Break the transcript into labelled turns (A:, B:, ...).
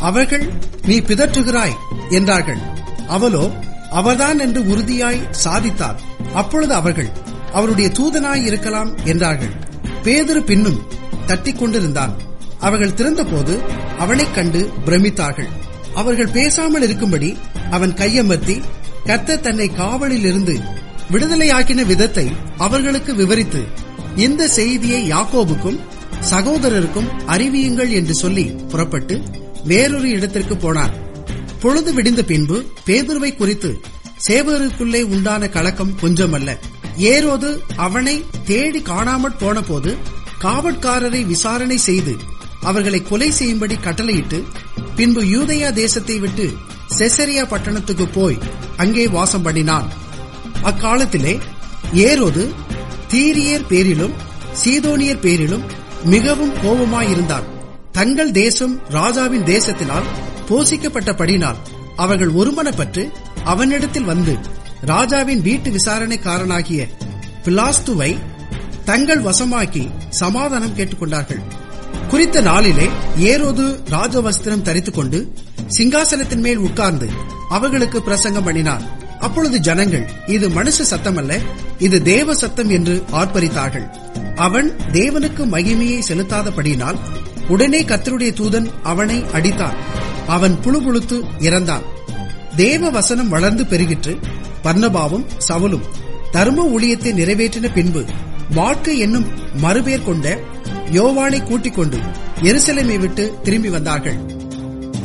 A: அவர்கள் நீ பிதற்றுகிறாய் என்றார்கள் அவளோ அவர்தான் என்று உறுதியாய் சாதித்தார் அப்பொழுது அவர்கள் அவருடைய தூதனாய் இருக்கலாம் என்றார்கள் பேதுரு பின்னும் தட்டிக் கொண்டிருந்தான் அவர்கள் திறந்தபோது அவனைக் கண்டு பிரமித்தார்கள் அவர்கள் பேசாமல் இருக்கும்படி அவன் கையமர்த்தி கர்த்தர் தன்னை காவலில் இருந்து விடுதலையாக்கின விதத்தை அவர்களுக்கு விவரித்து இந்த செய்தியை யாக்கோபுக்கும் சகோதரருக்கும் அறிவியுங்கள் என்று சொல்லி புறப்பட்டு வேறொரு இடத்திற்கு போனார் பொழுது விடிந்த பின்பு பேதுருவை குறித்து சேவருக்குள்ளே உண்டான கலக்கம் கொஞ்சமல்ல ஏரோது அவனை தேடி காணாமற் போனபோது காவற்காரரை விசாரணை செய்து அவர்களை கொலை செய்யும்படி கட்டளையிட்டு பின்பு யூதயா தேசத்தை விட்டு செசரியா பட்டணத்துக்கு போய் அங்கே வாசம் பண்ணினான் அக்காலத்திலே ஏரோது தீரியர் பேரிலும் சீதோனியர் பேரிலும் மிகவும் கோபமாயிருந்தான் தங்கள் தேசம் ராஜாவின் தேசத்தினால் போஷிக்கப்பட்டபடினால் அவர்கள் ஒருமனப்பட்டு அவனிடத்தில் வந்து ராஜாவின் வீட்டு விசாரணைக்காரனாகிய பிலாஸ்துவை தங்கள் வசமாக்கி சமாதானம் கேட்டுக்கொண்டார்கள் குறித்த நாளிலே ஏரோது ராஜவஸ்திரம் தரித்துக் கொண்டு சிங்காசனத்தின் மேல் உட்கார்ந்து அவர்களுக்கு பிரசங்கம் பண்ணினார் அப்பொழுது ஜனங்கள் இது மனுஷ சத்தம் அல்ல இது தேவ சத்தம் என்று ஆர்ப்பரித்தார்கள் அவன் தேவனுக்கு மகிமையை செலுத்தாதபடியினால் உடனே கத்தருடைய தூதன் அவனை அடித்தான் அவன் புழுபுழுத்து இறந்தான் தேவ வசனம் வளர்ந்து பெருகிற்று பர்ணபாவும் சவுலும் தர்ம ஊழியத்தை நிறைவேற்றின பின்பு வாழ்க்கை என்னும் மறுபேர் கொண்ட யோவானை கூட்டிக் கொண்டு எருசலேமை விட்டு திரும்பி வந்தார்கள்